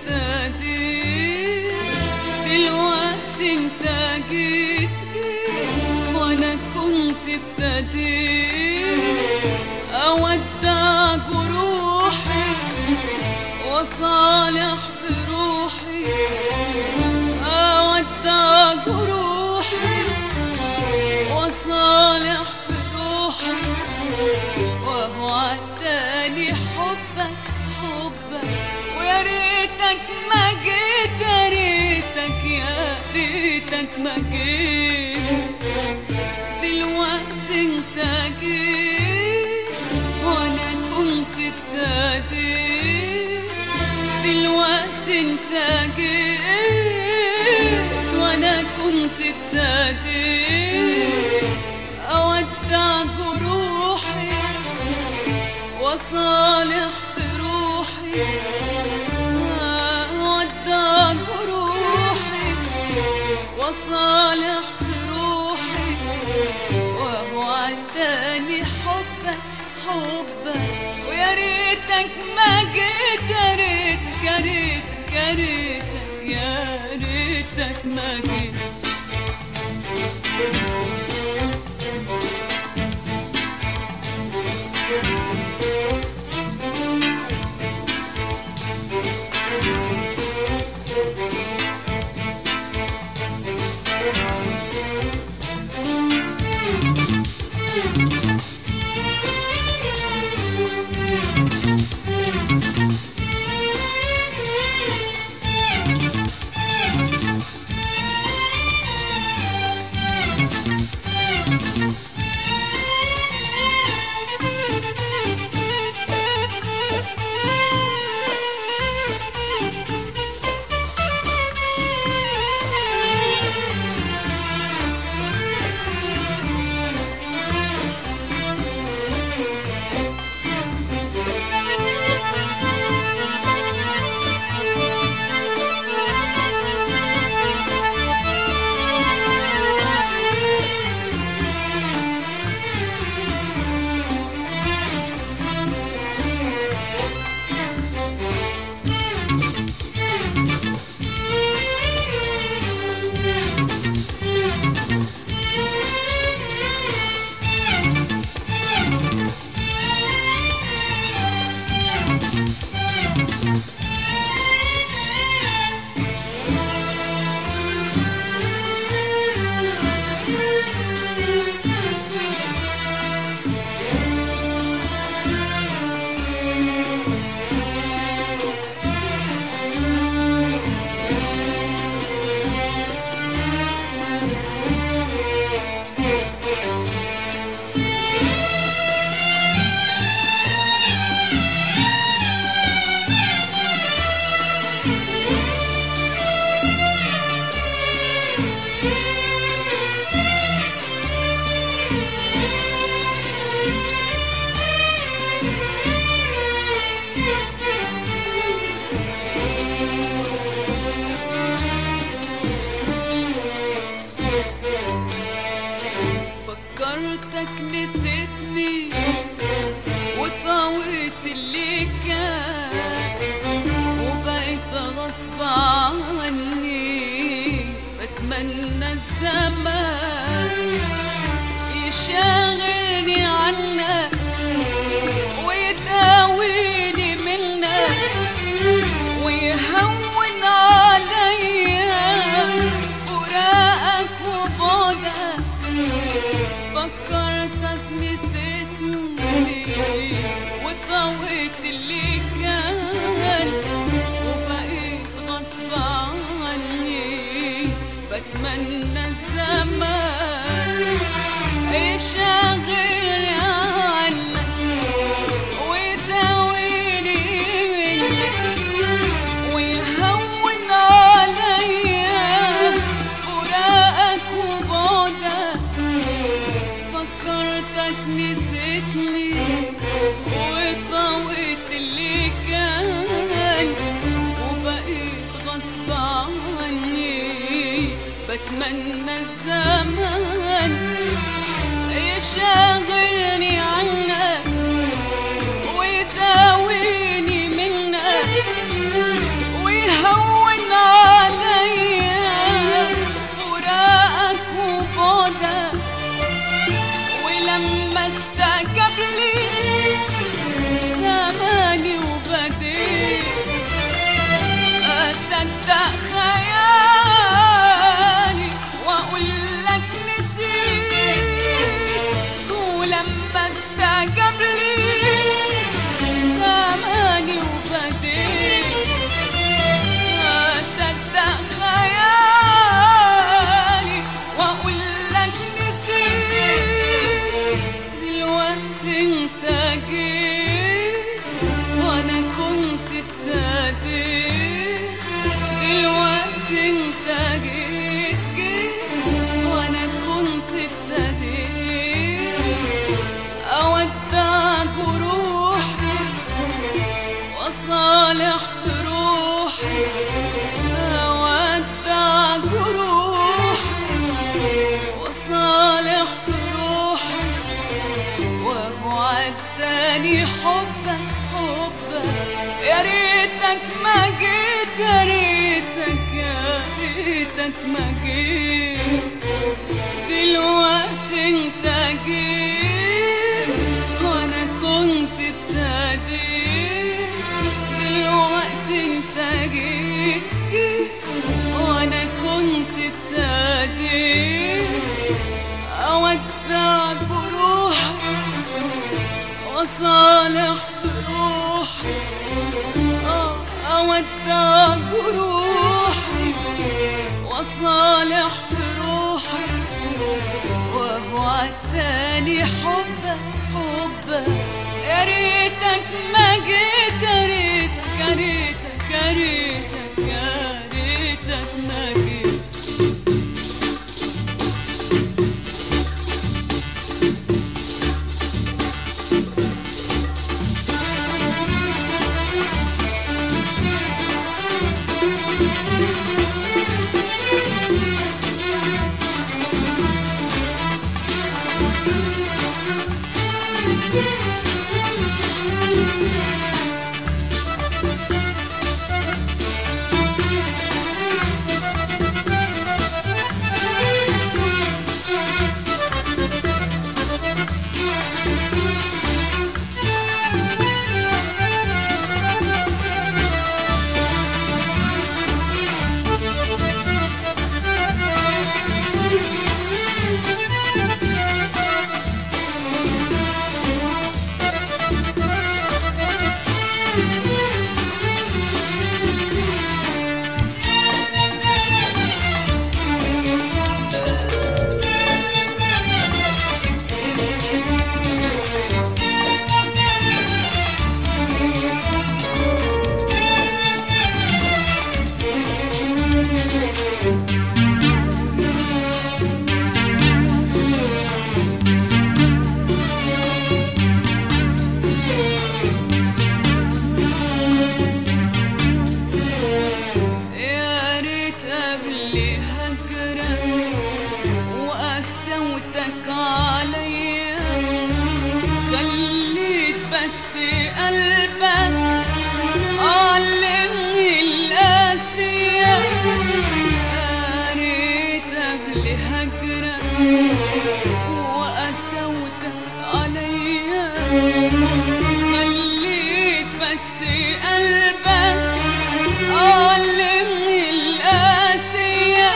ابتديت دلوقتي انت جيت جيت وانا كنت ابتديت اودع جروحي وصالح في روحي اودع جروحي وصالح في روحي وهو عداني حبك حبك ويا ريتك ما جيت يا ريتك يا ريتك ما جيت دلوقتي انت جيت وانا كنت ابتديت دلوقتي انت جيت وانا كنت ابتديت اودع جروحي وصالح في روحي اودع جروحي وصالح في روحي وهو عداني حبك حبك ويا ريتك ما جيت يا ريتك يا ريتك يا ريتك يا ريتك ما جيت فكرتك نسيتني وطويت اللي كان وبقيت غصب عني بتمنى الزمان يشاغلني عنك ويداويني منك ويهون عليا فراقك وبعدك فكرتك نسيتني وطويت اللي كان وبقيت غصب عني بتمنى الزمان يشغلني عنك ويداويني منك ويهون عليا فراقك وبعدك فكرتك نسيتني وطويت اللي كان وبقيت غصب عني بتمنى الزمان يشغلني عنك ويداويني منك ريتك ما جيت يا ريتك يا ريتك ما جيت دلوقتي انت جيت وانا كنت ابتديت دلوقتي انت جيت جيت وانا كنت ابتديت اودع بروحي وصالح في روحي آه، اودع بروحي وصالح في روحي وهو عالتاني حبك حبك يا ريتك ما جيت يا ريتك يا ريتك يا ريتك يا ريتك ما جيت يا ريت قبل هجرك وقسوتك عليا خليت بس قلبك علمني القاسية يا ريت قبل هجرك وقسوتك عليا خليت بس قلبك علمني القاسية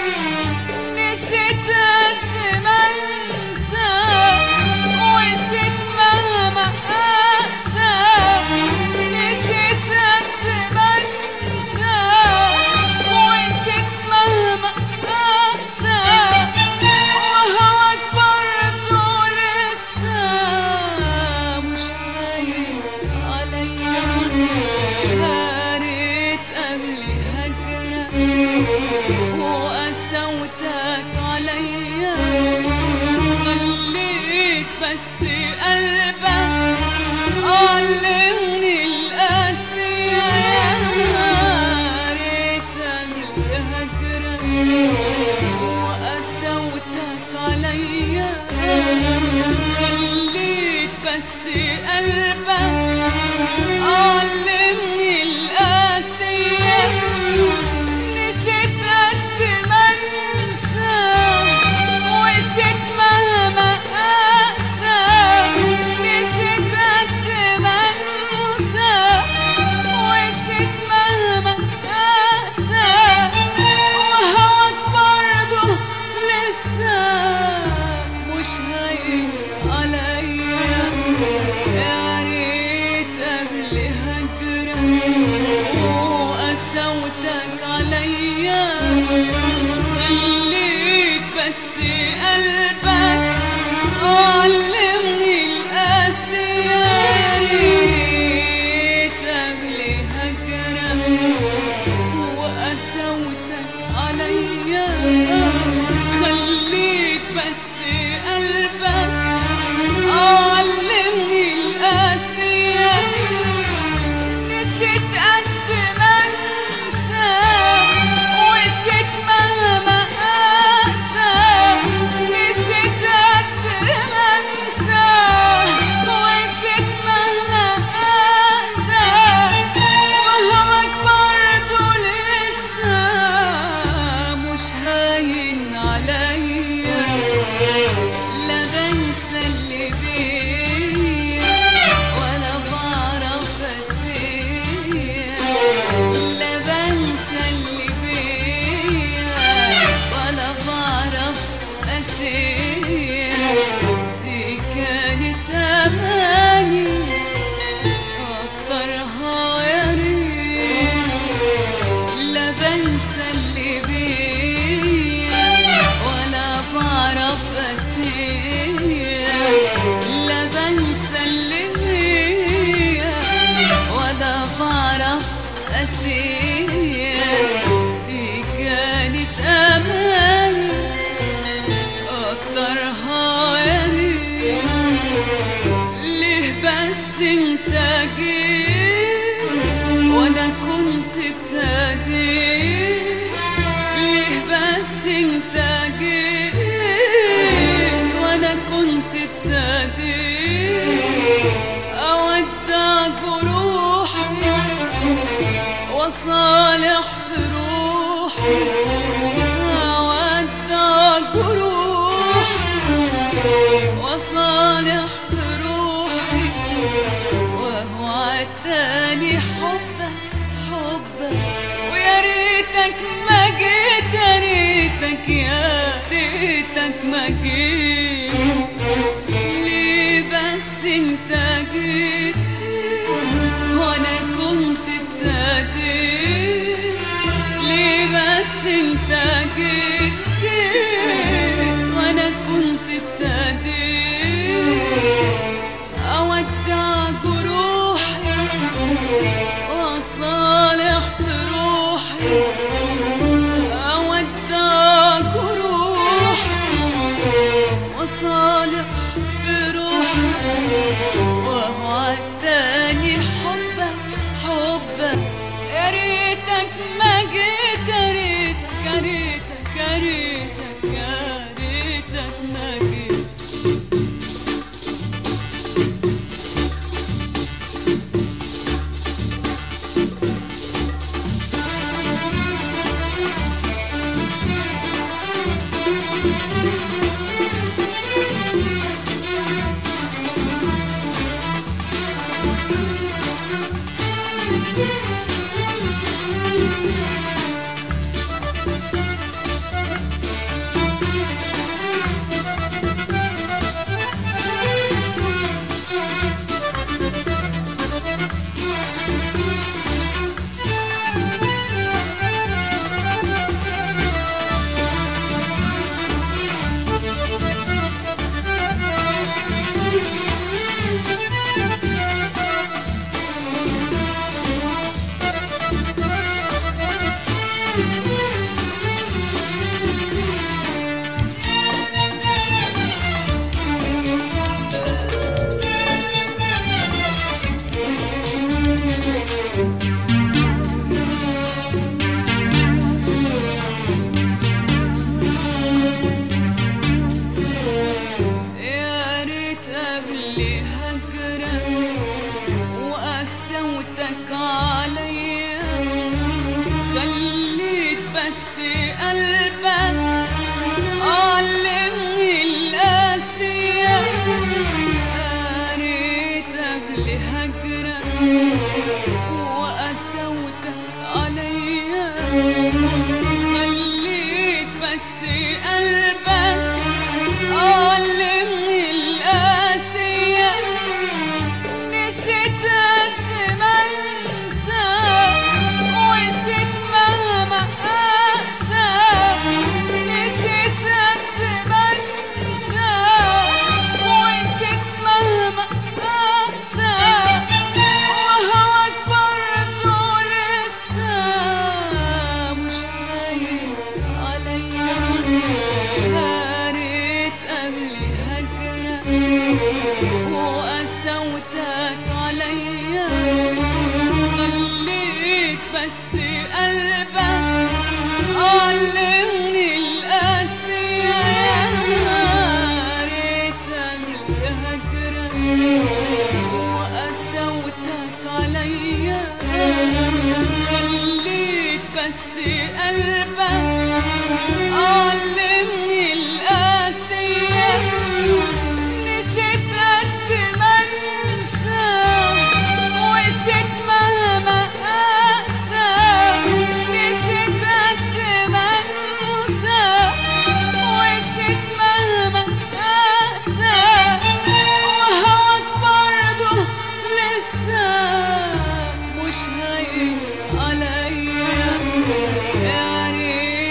نسيت قد ما انسى ونسيت مهما اقسى نسيت قد ما انسى ونسيت مهما اقسى وهواك برضه لسه مش هاين عليا يا ريت قبل هجرك وقسوتك عليا خليت بس قلبك علمني القاسية يا ريت قبل هجرك وقسوتك عليا خليت بس قلبك علمني القاسية نسيت قد ما انسى ونسيت مهما اقسى نسيت قد ما انسى ونسيت مهما اقسى وهواك برضه لسه مش هاين عليا يا ريت قبل هجرك وقسوتك عليا خليت بس قلبك علمني القاسية يا ريت قبل هجرك وقسوتك عليا خليت بس قلبك علمني القاسية نسيت قد ما انسى ونسيت مهما اقسى وصالح في روحي ودع جروحي وصالح في روحي وهو عتاني حبك حبك ويا ريتك ما جيت يا ريتك يا ريتك ما جيت ليه بس انت جيت وانا كنت ابتديت ليه بس انت جيت جيت وانا كنت ابتديت اودع جروحي وصالح في روحي اودع جروحي وصالح في روحي وهو عداني حبك حبك يا ريتك ما جيت يا ريتك يا ريتك يا ريتك يا ريتك ما جيت يا ريت قبل هجرك وقسوتك عليا خليت بس قلبك علمني القاسية يا ريت قبل هجرك وقسوتك عليا خليت بس قلبك علمني القاسية نسيت قد ما انسى ونسيت مهما اقسى نسيت قد ما انسى ونسيت مهما اقسى وهواك برضه لسه مش هاين عليا يا ريت قبل هجرك وقسوتك عليا خليت بس قلبك علمني القاسية يا ريت قبل هجرك وقسوتك عليا خليت بس قلبك علمني القاسية نسيت قد ما انسى ونسيت مهما اقسى نسيت قد ما انسى ونسيت مهما اقسى وهواك برضه لسه مش هاين عليا يا ريت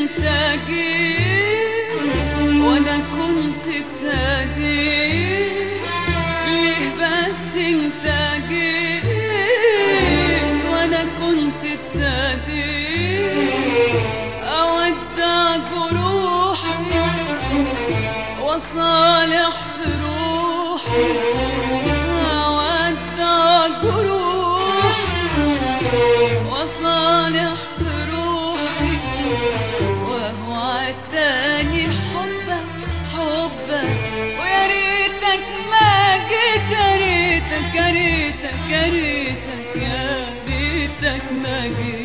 انت جيت وانا كنت ابتديت ليه بس انت جيت وانا كنت ابتديت اودع جروحي وصالح في روحي اودع جروحي وصالح في روحي وهو عداني حبك حبك ويا ريتك ما جيت يا ريتك يا ريتك يا ريتك يا ريتك ما جيت